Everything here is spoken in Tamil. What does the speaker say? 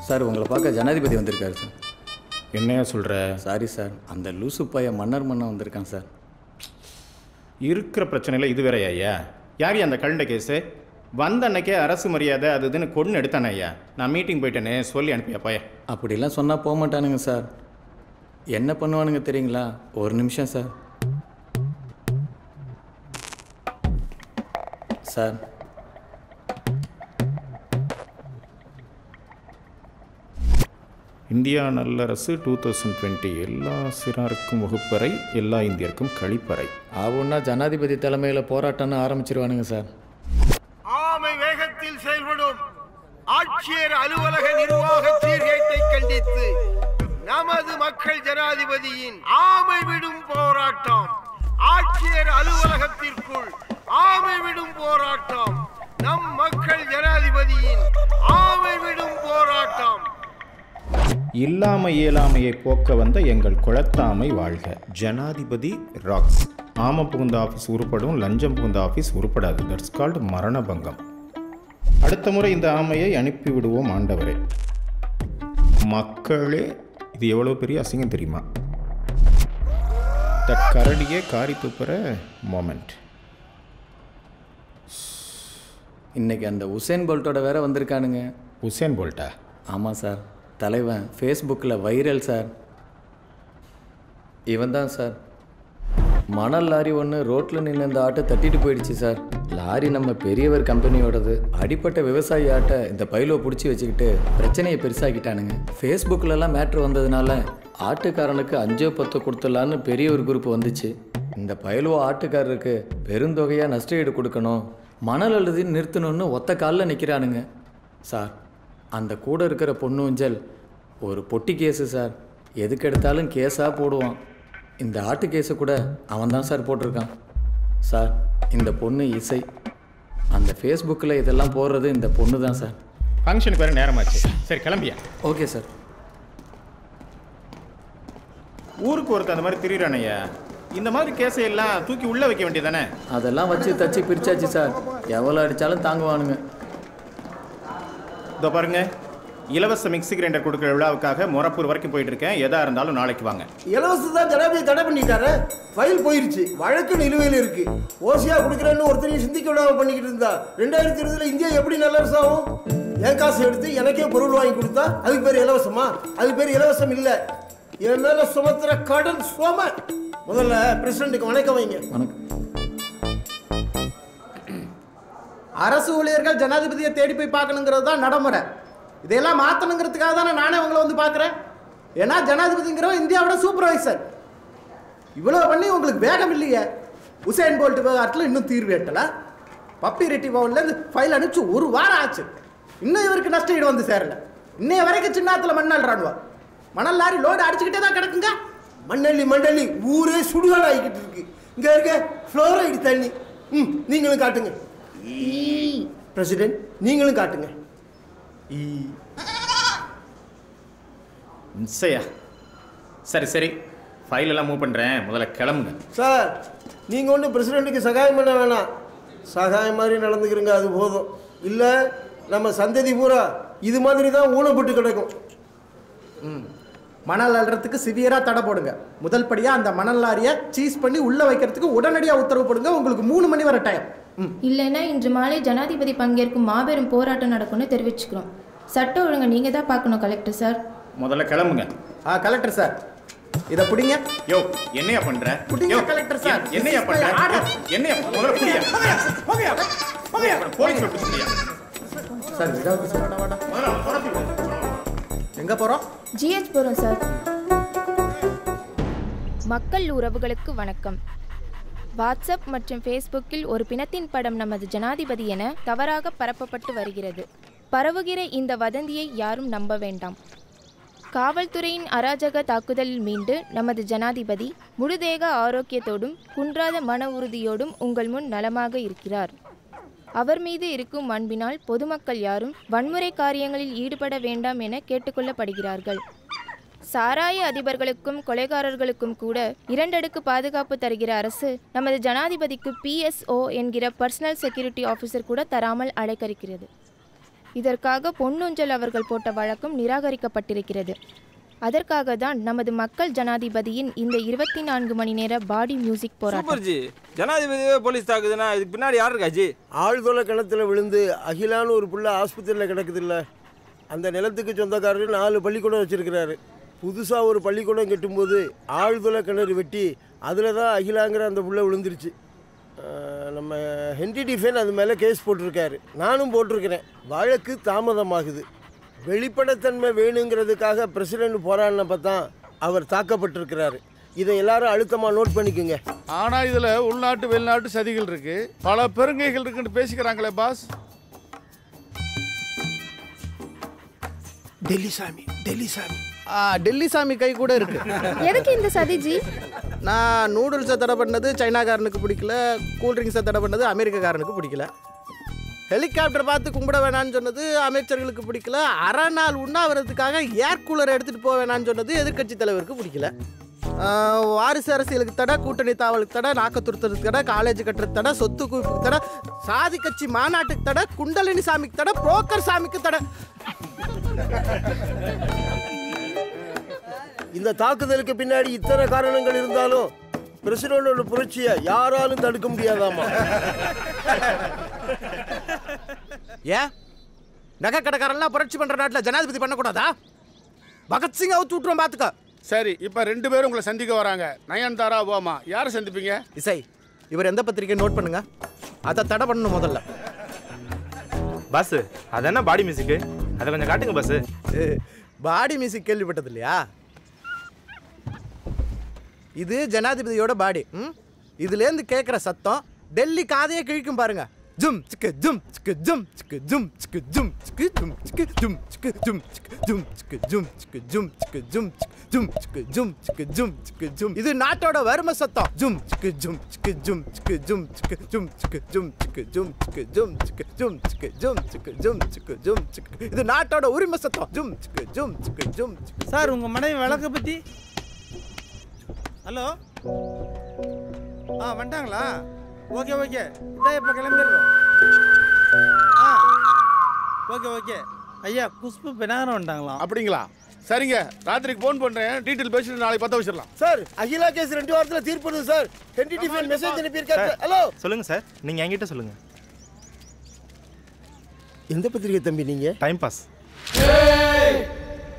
சார் உங்களை பார்க்க ஜனாதிபதி வந்திருக்காரு சார் என்னையா சொல்கிற சாரி சார் அந்த லூசு பையன் மன்னர் மன்னன் வந்திருக்கான் சார் இருக்கிற பிரச்சனையில் இது வேறையா ஐயா யார் அந்த கழுண்ட கேஸு வந்த அன்னைக்கே அரசு மரியாதை அது இதுன்னு கொண்டு எடுத்தானே ஐயா நான் மீட்டிங் போயிட்டேனே சொல்லி அனுப்பியா பையன் அப்படிலாம் சொன்னால் போக மாட்டானுங்க சார் என்ன பண்ணுவானுங்க தெரியுங்களா ஒரு நிமிஷம் சார் சார் இந்தியா நல்லரசு டூ தௌசண்ட் டுவெண்ட்டி எல்லா சிறாருக்கும் வகுப்பறை எல்லா இந்தியருக்கும் கழிப்பறை ஆவுன்னா ஜனாதிபதி தலைமையில் போராட்டம்னு ஆரம்பிச்சிருவானுங்க சார் ஆமை வேகத்தில் செயல்படும் ஆட்சியர் அலுவலக நிர்வாக சீர்கேட்டை கண்டித்து நமது மக்கள் ஜனாதிபதியின் ஆமை விடும் போராட்டம் ஆட்சியர் அலுவலகத்திற்குள் ஆமை விடும் போராட்டம் நம் மக்கள் ஜனாதிபதியின் ஆமை விடும் போராட்டம் இல்லாமை இயலாமையை போக்க வந்த எங்கள் குளத்தாமை வாழ்க ஜனாதிபதி ராக்ஸ் ஆம புகுந்த ஆஃபீஸ் உருப்படும் லஞ்சம் புகுந்த ஆஃபீஸ் உருப்படாது தட்ஸ் கால்டு மரணபங்கம் அடுத்த முறை இந்த ஆமையை அனுப்பி விடுவோம் ஆண்டவரே மக்களே இது எவ்வளோ பெரிய அசிங்கம் தெரியுமா த கரடியே காரி துப்புற மொமெண்ட் இன்னைக்கு அந்த உசேன் போல்ட்டோட வேற வந்திருக்கானுங்க உசேன் போல்ட்டா ஆமாம் சார் தலைவன் ஃபேஸ்புக்கில் வைரல் சார் இவன் தான் சார் மணல் லாரி ஒன்று ரோட்டில் நின்று இந்த ஆட்டை தட்டிட்டு போயிடுச்சு சார் லாரி நம்ம பெரியவர் கம்பெனியோடது அடிப்பட்ட விவசாயி ஆட்டை இந்த பைலோ பிடிச்சி வச்சுக்கிட்டு பிரச்சனையை பெருசாக்கிட்டானுங்க ஃபேஸ்புக்கிலலாம் மேட்ரு வந்ததுனால ஆட்டுக்காரனுக்கு அஞ்சோ பத்தோ கொடுத்துடலான்னு பெரிய ஒரு குரூப் வந்துச்சு இந்த பயிலுவோ ஆட்டுக்காரருக்கு பெருந்தொகையாக நஷ்டஈடு கொடுக்கணும் மணல் அழுதி நிறுத்தணும்னு ஒத்த காலில் நிற்கிறானுங்க சார் அந்த கூட இருக்கிற பொண்ணு ஊஞ்சல் ஒரு பொட்டி கேஸு சார் எதுக்கு எடுத்தாலும் கேஸாக போடுவான் இந்த ஆட்டு கேஸை கூட அவன் தான் சார் போட்டிருக்கான் சார் இந்த பொண்ணு இசை அந்த ஃபேஸ்புக்கில் இதெல்லாம் போடுறது இந்த பொண்ணு தான் சார் ஃபங்க்ஷனுக்கு வேறு நேரமாச்சு சரி கிளம்பியா ஓகே சார் ஊருக்கு ஒருத்தர் அந்த மாதிரி திரியிறானையா இந்த மாதிரி கேஸை எல்லாம் தூக்கி உள்ளே வைக்க வேண்டியதானே அதெல்லாம் வச்சு தச்சு பிரிச்சாச்சு சார் எவ்வளோ அடித்தாலும் தாங்குவானுங்க இதோ பாருங்க இலவச மிக்ஸி கிரைண்டர் கொடுக்குற விழாவுக்காக மொரப்பூர் வரைக்கும் போயிட்டு இருக்கேன் எதா இருந்தாலும் நாளைக்கு வாங்க இலவசம் தான் ஜனாதிபதி தடை பண்ணிட்டாரு ஃபைல் போயிருச்சு வழக்கு நிலுவையில் இருக்கு ஓசியா கொடுக்குறேன்னு ஒருத்தரையும் சிந்திக்க விடாம பண்ணிக்கிட்டு இருந்தா ரெண்டாயிரத்தி இருபதுல இந்தியா எப்படி நல்லரசு ஆகும் என் காசு எடுத்து எனக்கே பொருள் வாங்கி கொடுத்தா அதுக்கு பேர் இலவசமா அது பேர் இலவசம் இல்ல என் மேல சுமத்துற கடன் சும முதல்ல பிரசிடண்ட்டுக்கு வணக்கம் வைங்க வணக்கம் அரசு ஊழியர்கள் ஜனாதிபதியை தேடி போய் பார்க்கணுங்கிறது தான் நடைமுறை இதையெல்லாம் மாற்றணுங்கிறதுக்காக தானே நானே உங்களை வந்து பார்க்குறேன் ஏன்னா ஜனாதிபதிங்கிறவன் இந்தியாவோட சூப்பர்வைசர் இவ்வளோ பண்ணி உங்களுக்கு வேகம் இல்லையே உசேன் போல்ட் விவகாரத்தில் இன்னும் தீர்வு எட்டல பப்பி ரெட்டி பவுன்லேருந்து ஃபைல் அனுப்பிச்சு ஒரு வாரம் ஆச்சு இன்னும் இவருக்கு நஷ்ட ஈடு வந்து சேரல இன்னைய வரைக்கும் சின்னாத்துல மண்ணால் ராணுவா மணல் லாரி லோடு அடிச்சுக்கிட்டே தான் கிடக்குங்க மண்ணள்ளி மண்ணள்ளி ஊரே சுடுகாடு ஆகிக்கிட்டு இருக்கு இங்க இருக்க ஃப்ளோரைடு தண்ணி ம் நீங்களும் காட்டுங்க பிரசிடென்ட் நீங்களும் காட்டுங்க நிச்சயா சரி சரி ஃபைல் எல்லாம் மூவ் பண்ணுறேன் முதல்ல கிளம்புங்க சார் நீங்கள் ஒன்றும் பிரசிடெண்ட்டுக்கு சகாயம் பண்ண வேணாம் சகாயம் மாதிரி நடந்துக்கிறங்க அது போதும் இல்லை நம்ம சந்ததி பூரா இது மாதிரி தான் ஊனப்பட்டு கிடக்கும் மணல் அள்ளுறதுக்கு சிவியராக தடை போடுங்க முதல் படியாக அந்த மணல் லாரியை சீஸ் பண்ணி உள்ளே வைக்கிறதுக்கு உடனடியாக உத்தரவு போடுங்க உங்களுக்கு மூணு மணி வரை டைம் ம் இல்லைன்னா இன்று மாலை ஜனாதிபதி பங்கேற்கும் மாபெரும் போராட்டம் நடக்கும்னு தெரிவிச்சுக்கிறோம் சட்ட ஒழுங்கை நீங்கள் தான் பார்க்கணும் கலெக்டர் சார் முதல்ல கிளம்புங்க ஆ கலெக்டர் சார் இதை பிடிங்க யோ என்னையா பண்ற புடிங்க, யோ, கலெக்டர் சார். எ- என்னையா This is பண்ற my order. என்னையா முதல்ல புடியா போலீஸ் புடிச்சியா சார் விடாது சார் முதல்ல துரத்தி விடு. எங்கே போகிறோம் ஜிஹெச் போகிறோம் சார் மக்கள் உறவுகளுக்கு வணக்கம் வாட்ஸ்அப் மற்றும் ஃபேஸ்புக்கில் ஒரு பிணத்தின் படம் நமது ஜனாதிபதி என தவறாக பரப்பப்பட்டு வருகிறது பரவுகிற இந்த வதந்தியை யாரும் நம்ப வேண்டாம் காவல்துறையின் அராஜக தாக்குதலில் மீண்டு நமது ஜனாதிபதி முழுதேக ஆரோக்கியத்தோடும் குன்றாத மன உறுதியோடும் உங்கள் முன் நலமாக இருக்கிறார் அவர் மீது இருக்கும் அன்பினால் பொதுமக்கள் யாரும் வன்முறை காரியங்களில் ஈடுபட வேண்டாம் என கேட்டுக்கொள்ளப்படுகிறார்கள் சாராய அதிபர்களுக்கும் கொலைகாரர்களுக்கும் கூட இரண்டடுக்கு பாதுகாப்பு தருகிற அரசு நமது ஜனாதிபதிக்கு பிஎஸ்ஓ என்கிற பர்சனல் செக்யூரிட்டி ஆஃபீஸர் கூட தராமல் அலைக்கரிக்கிறது இதற்காக பொன்னூஞ்சல் அவர்கள் போட்ட வழக்கம் நிராகரிக்கப்பட்டிருக்கிறது அதற்காக தான் நமது மக்கள் ஜனாதிபதியின் இந்த இருபத்தி நான்கு மணி நேர பாடி மியூசிக் போராட்டம் சூப்பர் ஜி ஜனாதிபதியே போலீஸ் தாக்குதுன்னா இதுக்கு பின்னாடி யார் இருக்கா ஜி ஆழ்துளை கிணத்துல விழுந்து அகிலான்னு ஒரு புள்ள ஆஸ்பத்திரியில் கிடக்குதுல்ல அந்த நிலத்துக்கு சொந்தக்காரர் நாலு பள்ளிக்கூடம் வச்சிருக்கிறாரு புதுசாக ஒரு பள்ளிக்கூடம் கட்டும்போது ஆழ்துளை கிணறு வெட்டி அதில் தான் அகிலாங்கிற அந்த புள்ள விழுந்துருச்சு அஹ் நம்ம ஹென்ரி டிஃபன் அது மேலே கேஸ் போட்டிருக்காரு நானும் போட்டிருக்கிறேன் வழக்கு தாமதமாகுது வெளிப்படைத்தன்மை வேணுங்கிறதுக்காக பிரசிடென்ட் போராடினப்ப தான் அவர் தாக்கப்பட்டிருக்கிறாரு இதை எல்லாரும் அழுத்தமாக நோட் பண்ணிக்கோங்க ஆனா இதுல உள்நாட்டு வெளிநாட்டு சதிகள் இருக்கு பல பெருங்கைகள் இருக்குன்னு பேசிக்கிறாங்களே பாஸ் டெல்லி சாமி டெல்லி சாமி ஆ, டெல்லி சாமி கை கூட இருக்கு எதுக்கு இந்த சதிஜி நான் நூடுல்ஸை தடை பண்ணது சைனாக்காரனுக்கு பிடிக்கல கூல்ட்ரிங்க்ஸை தடை பண்ணது அமெரிக்காக்காரனுக்கு பிடிக்கல ஹெலிகாப்டர் பார்த்து கும்பிட வேணாம்னு சொன்னது அமைச்சர்களுக்கு பிடிக்கல அரை நாள் உண்ணாவிரத்துக்காக ஏர் கூலர் எடுத்துகிட்டு போக வேணாம்னு சொன்னது எதிர்க்கட்சி தலைவருக்கு பிடிக்கல ஆ, வாரிசு அரசியலுக்கு தடை கூட்டணி தாவலுக்கு தடை நாக்க துருத்துறதுக்கு தடை காலேஜ் கட்டுறது தடை சொத்து குவிப்புக்கு தடை சாதி கட்சி மாநாட்டுக்கு தடை குண்டலினி சாமிக்கு தடை புரோக்கர் சாமிக்கு தடை இந்த தாக்குதலுக்கு பின்னாடி இத்தனை காரணங்கள் இருந்தாலும் பிரசிடண்டோட புரட்சியை யாராலும் தடுக்க முடியாதாமா ஏன் நகை கடைக்காரன்லாம் புரட்சி பண்ற நாட்டில் ஜனாதிபதி பண்ணக்கூடாதா பகத்சிங் அவுத்து விட்டுருவோம் பார்த்துக்க சரி இப்ப ரெண்டு பேரும் உங்களை சந்திக்க வராங்க நயன்தாரா ஓமா யாரை சந்திப்பீங்க இசை இவர் எந்த பத்திரிக்கை நோட் பண்ணுங்க அதை தடை பண்ணணும் முதல்ல பஸ் அது என்ன பாடி மியூசிக்கு அதை கொஞ்சம் காட்டுங்க பஸ் பாடி மியூசிக் கேள்விப்பட்டது இல்லையா இது ஜனாதிபதியோட பாடி ம் இதுலேருந்து கேட்குற சத்தம் டெல்லி காதையே கிழிக்கும் பாருங்க ஜும் சிக்கு ஜும் சிக்கு ஜும் சிக்கு ஜும் சிக்கு ஜும் சிக்கு ஜும் சிக்கு ஜும் சிக்கு ஜும் சிக்கு ஜும் சிக்கு ஜும் சிக்கு ஜும் சிக்கு ஜும் சிக்கு ஜும் சிக்கு ஜும் சிக்கு ஜும் சிக்கு ஜும் இது நாட்டோட வறுமை சத்தம் ஜும் சிக்கு ஜும் சிக்கு ஜும் சிக்கு ஜும் சிக்கு ஜும் சிக்கு ஜும் சிக்கு ஜும் சிக்கு ஜும் சிக்கு ஜும் சிக்கு ஜும் சிக்கு ஜும் சிக்கு ஜும் சிக்கு இது நாட்டோட உரிமை சத்தம் ஜும் சிக்கு ஜும் சிக்கு ஜும் சிக்கு சார் உங்க மனைவி விளக்க பத்தி ஹலோ ஆ வந்துட்டாங்களா ஓகே ஓகே இதான் இப்போ கிளம்பிடுறோம் ஆ ஓகே ஓகே ஐயா குஷ்பு பெனாகரம் வந்துட்டாங்களாம் அப்படிங்களா சரிங்க ராத்திரிக்கு ஃபோன் பண்றேன் டீட்டெயில் பேசிட்டு நாளைக்கு பத்த வச்சிடலாம் சார் அகிலா கேஸ் ரெண்டு வாரத்தில் தீர்ப்பு சார் ஹென்ரி டிஃபன் மெசேஜ் அனுப்பியிருக்காரு ஹலோ சொல்லுங்க சார் நீங்க என்கிட்ட சொல்லுங்க எந்த பத்திரிகை தம்பி நீங்க டைம் பாஸ்